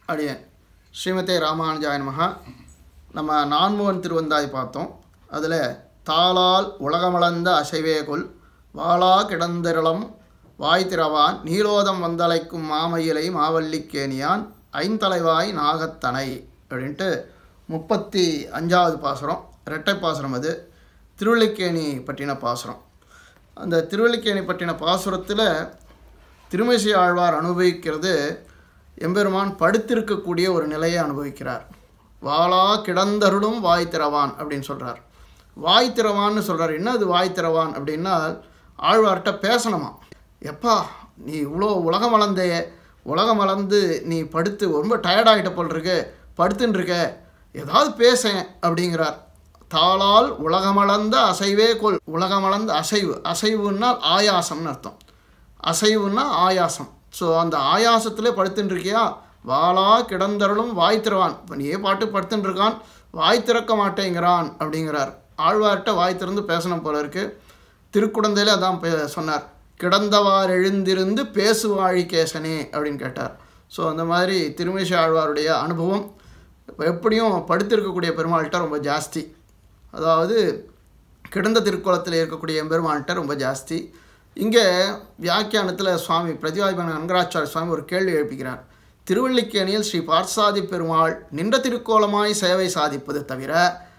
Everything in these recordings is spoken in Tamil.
அடியேன் ஸ்ரீமதே ராமானுஜாய நமகா நம்ம நான்முகன் திருவந்தாய் பார்த்தோம் அதில் தாளால் உலகமளந்த அசைவே கொல் வாளா கிடந்திரளம் வாய் திறவான் நீலோதம் வந்தலைக்கும் மாமயிலை மாவல்லிக்கேணியான் ஐந்தலைவாய் நாகத்தனை அப்படின்ட்டு முப்பத்தி அஞ்சாவது பாசுரம் இரட்டை பாசுரம் அது திருவள்ளிக்கேணி பற்றின பாசுரம் அந்த திருவள்ளிக்கேணி பற்றின பாசுரத்தில் திருமேசி ஆழ்வார் அனுபவிக்கிறது எம்பெருமான் படுத்திருக்கக்கூடிய ஒரு நிலையை அனுபவிக்கிறார் வாளா கிடந்தருளும் வாய் திறவான் அப்படின்னு சொல்கிறார் வாய் திறவான்னு சொல்கிறார் என்ன அது வாய் திறவான் அப்படின்னா ஆழ்வார்கிட்ட பேசணுமா எப்பா நீ இவ்வளோ உலகம் வளர்ந்தே உலகம் வளர்ந்து நீ படுத்து ரொம்ப டயர்டாகிட்ட போல் இருக்கு படுத்துன்னு இருக்க ஏதாவது பேசேன் அப்படிங்கிறார் தாளால் உலகமளந்த அசைவே கொல் உலகமளந்த அசைவு அசைவுன்னா ஆயாசம்னு அர்த்தம் அசைவுன்னா ஆயாசம் ஸோ அந்த ஆயாசத்திலே படுத்துட்டு இருக்கியா வாளா கிடந்தருளும் வாய் திறவான் இப்போ நீயே பாட்டு படுத்துட்டு இருக்கான் வாய் திறக்க மாட்டேங்கிறான் அப்படிங்கிறார் ஆழ்வார்கிட்ட வாய் திறந்து பேசணும் போல இருக்கு திருக்குடந்தையில அதான் பே- சொன்னார் கிடந்தவார் எழுந்திருந்து பேசுவாழி கேசனே அப்படின்னு கேட்டார் ஸோ அந்த மாதிரி திருமேஷ ஆழ்வாருடைய அனுபவம் எப்படியும் படுத்திருக்கக்கூடிய பெருமாள்கிட்ட ரொம்ப ஜாஸ்தி அதாவது கிடந்த திருக்குளத்தில் இருக்கக்கூடிய எம்பெருமான்கிட்ட ரொம்ப ஜாஸ்தி இங்கே வியாக்கியானத்தில் சுவாமி பிரதிவாதிபன் அங்கராச்சாரிய சுவாமி ஒரு கேள்வி எழுப்புகிறார் திருவள்ளிக்கேணியில் ஸ்ரீ பார்சாதி பெருமாள் நின்ற திருக்கோலமாய் சேவை சாதிப்பது தவிர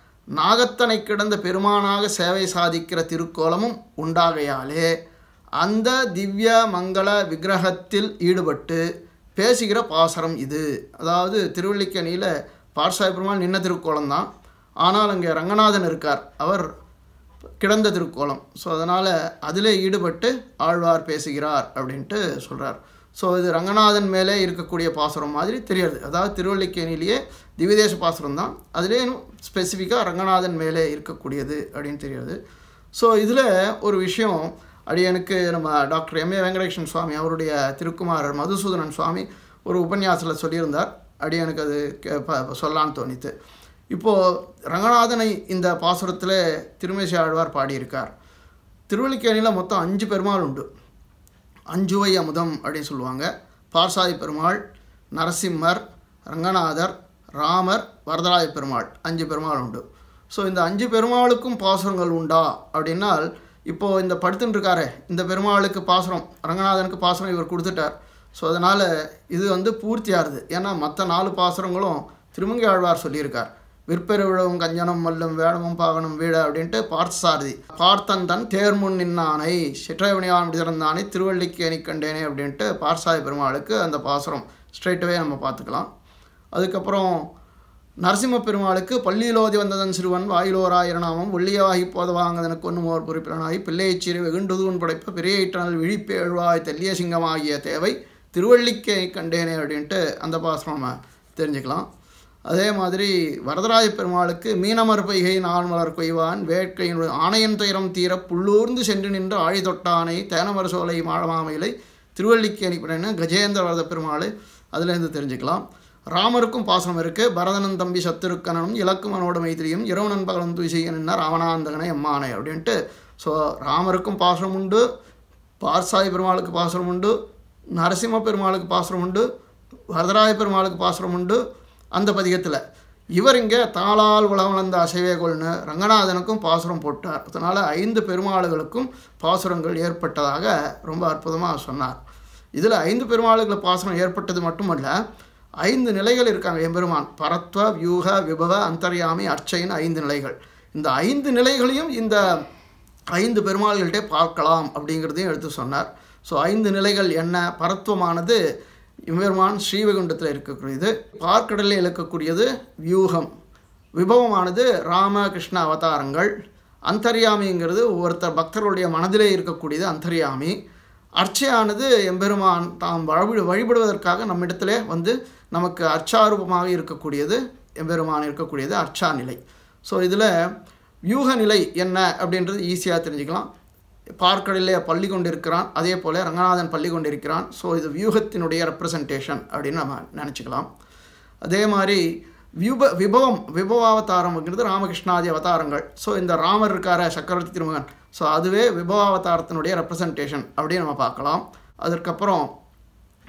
நாகத்தனை கிடந்த பெருமானாக சேவை சாதிக்கிற திருக்கோலமும் உண்டாகையாலே அந்த திவ்ய மங்கள விக்கிரகத்தில் ஈடுபட்டு பேசுகிற பாசரம் இது அதாவது திருவள்ளிக்கேணியில் பார்சாதி பெருமாள் நின்ன திருக்கோலம் தான் ஆனால் அங்கே ரங்கநாதன் இருக்கார் அவர் கிடந்த திருக்கோலம் ஸோ அதனால் அதிலே ஈடுபட்டு ஆழ்வார் பேசுகிறார் அப்படின்ட்டு சொல்கிறார் ஸோ இது ரங்கநாதன் மேலே இருக்கக்கூடிய பாசுரம் மாதிரி தெரியாது அதாவது திருவள்ளிக்கேணிலேயே திவ்யதேச பாசுரம் தான் அதிலே ஸ்பெசிஃபிக்காக ரங்கநாதன் மேலே இருக்கக்கூடியது அப்படின்னு தெரியாது ஸோ இதில் ஒரு விஷயம் அடியனுக்கு நம்ம doctor M A Venkatesan Swami அவருடைய திருக்குமாரர் மதுசூதனன் சுவாமி ஒரு உபன்யாசத்தில் சொல்லியிருந்தார் அடியனுக்கு அது கே- ப- சொல்லலான்னு தோணித்து இப்போது ரங்கநாதனை இந்த பாசுரத்தில் திருமேசி ஆழ்வார் பாடியிருக்கார் திருவள்ளிக்கேணியில் மொத்தம் அஞ்சு பெருமாள் உண்டு அஞ்சுவை அமுதம் அப்படின்னு சொல்லுவாங்க பார்சாதி பெருமாள் நரசிம்மர் ரங்கநாதர் ராமர் வரதராஜ பெருமாள் அஞ்சு பெருமாள் உண்டு ஸோ இந்த அஞ்சு பெருமாளுக்கும் பாசுரங்கள் உண்டா அப்படின்னால் இப்போது இந்த படுத்துன்னு இருக்காரே இந்த பெருமாளுக்கு பாசுரம் ரங்கநாதனுக்கு பாசுரம் இவர் கொடுத்துட்டார் ஸோ அதனால் இது வந்து பூர்த்தியாகுது ஏன்னா மற்ற நாலு பாசுரங்களும் திருமங்கை ஆழ்வார் சொல்லியிருக்கார் விற்பெருவிழவும் கஞ்சனம் மல்லும் வேடமும் பாகனும் வீட அப்படின்ட்டு பார்த்தசாரதி பார்த்தன் தன் தேர்முன் நின்னானை சிற்றவனியான் திறந்தானை திருவள்ளிக்கேணி கண்டேனே அப்படின்ட்டு பார்சாதி பெருமாளுக்கு அந்த பாசுரம் ஸ்ட்ரைட்டவே நம்ம பார்த்துக்கலாம் அதுக்கப்புறம் நரசிம்ம பெருமாளுக்கு பள்ளியிலோதி வந்ததன் சிறுவன் வாயிலோராயிரநாமம் ஒள்ளியாகி போதவாங்கதனுக்கு ஒன்றுமோர் பொறுப்பிலனாய் பிள்ளையச்சிறு வெகுண்டுதூன் படைப்ப பெரிய இட்டனல் விழிப்பேழ்வாய் தெல்லிய சிங்கமாகிய தேவை திருவள்ளிக்கே கண்டேனே அப்படின்ட்டு அந்த பாசுரம் நம்ம தெரிஞ்சுக்கலாம் அதே மாதிரி வரதராஜ பெருமாளுக்கு மீனமர் பொய்கை நான்மலர் கொய்வான் வேட்கையின் ஆணையன் துயரம் தீர புள்ளூர்ந்து சென்று நின்று ஆழி தொட்டானை தேனமர சோலை மாழமாமையிலை திருவள்ளிக்கேணி பண்ணு கஜேந்திர வரத பெருமாள் அதுலேருந்து தெரிஞ்சுக்கலாம் ராமருக்கும் பாசனம் இருக்குது பரதனன் தம்பி சத்துருக்கனும் இலக்குமனோட மைத்திரியும் இரவு நண்பகலும் துய்செய்யன் ராவணாந்தகனை அம்மானை அப்படின்ட்டு ஸோ ராமருக்கும் பாசனம் உண்டு பார்சாய் பெருமாளுக்கு பாசுரம் உண்டு நரசிம்ம பெருமாளுக்கு பாசுரம் உண்டு வரதராய பெருமாளுக்கு பாசுரம் உண்டு அந்த பதிகத்தில் இவர் இங்கே தாளால் உலகமளந்த அசைவே கொள்னு ரங்கநாதனுக்கும் பாசுரம் போட்டார் அதனால் ஐந்து பெருமாளுகளுக்கும் பாசுரங்கள் ஏற்பட்டதாக ரொம்ப அற்புதமாக சொன்னார் இதில் ஐந்து பெருமாளுகளை பாசுரம் ஏற்பட்டது மட்டுமல்ல ஐந்து நிலைகள் இருக்காங்க எம்பெருமான் பரத்வ வியூக விபவ அந்தர்யாமி அர்ச்சைன்னு ஐந்து நிலைகள் இந்த ஐந்து நிலைகளையும் இந்த ஐந்து பெருமாள்கள்ட்டே பார்க்கலாம் அப்படிங்கிறதையும் எடுத்து சொன்னார் ஸோ ஐந்து நிலைகள் என்ன பரத்துவமானது எம்பெருமான் ஸ்ரீவைகுண்டத்தில் இருக்கக்கூடியது பார்க்கடலில் இருக்கக்கூடியது வியூகம் விபவமானது ராம கிருஷ்ண அவதாரங்கள் அந்தர்யாமிங்கிறது ஒருத்தர் பக்தர்களுடைய மனதிலே இருக்கக்கூடியது அந்தர்யாமி அர்ச்சையானது எம்பெருமான் தாம் வழிபடு வழிபடுவதற்காக நம்மிடத்திலே வந்து நமக்கு அர்ச்சாரூபமாக இருக்கக்கூடியது எம்பெருமான் இருக்கக்கூடியது அர்ச்சா நிலை ஸோ இதில் வியூக நிலை என்ன அப்படின்றது ஈஸியாக தெரிஞ்சுக்கலாம் பார்க்கடலிலே பள்ளி கொண்டிருக்கிறான் அதே போல் ரங்கநாதன் பள்ளி கொண்டிருக்கிறான் ஸோ இது வியூகத்தினுடைய ரெப்ரசன்டேஷன் அப்படின்னு நம்ம நினச்சிக்கலாம் அதே மாதிரி வியூப விபவம் விபவாவதாரம்ங்கிறது ராமகிருஷ்ணாதி அவதாரங்கள் ஸோ இந்த ராமர் இருக்கார சக்கரவர்த்தி திருமகன் ஸோ அதுவே விபவாவதாரத்தினுடைய ரெப்ரசன்டேஷன் அப்படின்னு நம்ம பார்க்கலாம் அதற்கப்புறம்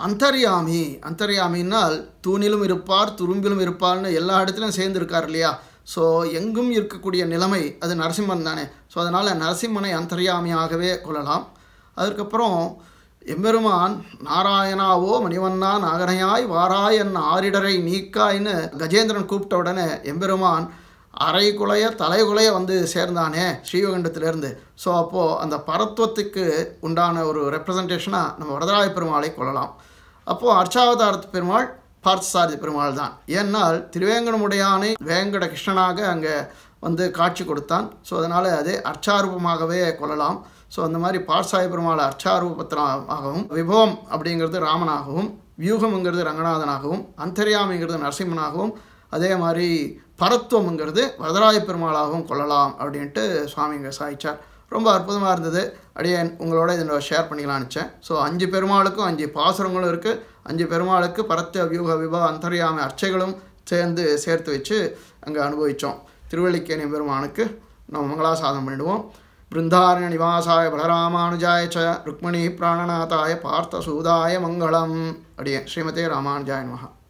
அந்தர்யாமி அந்தர்யாமின்னால் தூணிலும் இருப்பார் துரும்பிலும் இருப்பார்னு எல்லா இடத்துலையும் சேர்ந்து இருக்கார் இல்லையா ஸோ எங்கும் இருக்கக்கூடிய நிலைமை அது நரசிம்மன் தானே ஸோ அதனால் நரசிம்மனை அந்தர்யாமியாகவே கொள்ளலாம் அதுக்கப்புறம் எம்பெருமான் நாராயணாவோ மணிவண்ணா நாகனையாய் வாராய் என் ஆரிடரை நீக்காய்ன்னு கஜேந்திரன் கூப்பிட்ட உடனே எம்பெருமான் அரை குலைய தலைகுலைய வந்து சேர்ந்தானே ஸ்ரீவகண்டத்திலேருந்து ஸோ அப்போது அந்த பரத்துவத்துக்கு உண்டான ஒரு ரெப்ரசன்டேஷனாக நம்ம வரதராய பெருமாளை கொள்ளலாம் அப்போது அர்ச்சாவதாரத்து பெருமாள் பார்த்தசாரதி பெருமாள் தான் ஏன்னால் திருவேங்கடமுடையானை வேங்கட கிருஷ்ணனாக அங்கே வந்து காட்சி கொடுத்தான் ஸோ அதனால் அது அர்ச்சாரூபமாகவே கொள்ளலாம் ஸோ அந்த மாதிரி பார்சாய பெருமாள் அர்ச்சாரூபத்திரமாகவும் விபவம் அப்படிங்கிறது ராமனாகவும் வியூகம்ங்கிறது ரங்கநாதனாகவும் அந்தர்யாமிங்கிறது நரசிம்மனாகவும் அதே மாதிரி பரத்துவம்ங்கிறது வரதராய பெருமாளாகவும் கொள்ளலாம் அப்படின்ட்டு சுவாமி இங்கே சாய்ச்சார் ரொம்ப அற்புதமாக இருந்தது அடியேன் உங்களோட இதில் ஷேர் பண்ணிக்கலாம்னு நினச்சேன் ஸோ அஞ்சு பெருமாளுக்கும் அஞ்சு பாசுரங்களும் இருக்குது அஞ்சு பெருமாளுக்கு பரத்த வியூக விபா அந்தர்யாமி அர்ச்சைகளும் சேர்ந்து சேர்த்து வச்சு அங்கே அனுபவித்தோம் திருவள்ளிக்கேணி பெருமானுக்கு நம்ம மங்களாசாதனம் பண்ணிடுவோம் பிருந்தாரண்ய நிவாசாய பலராமானுஜாய ச ருக்மணி பிராணநாதாய பார்த்தசூதாய மங்களம் அடியே ஸ்ரீமதே ராமானுஜாய நமஹா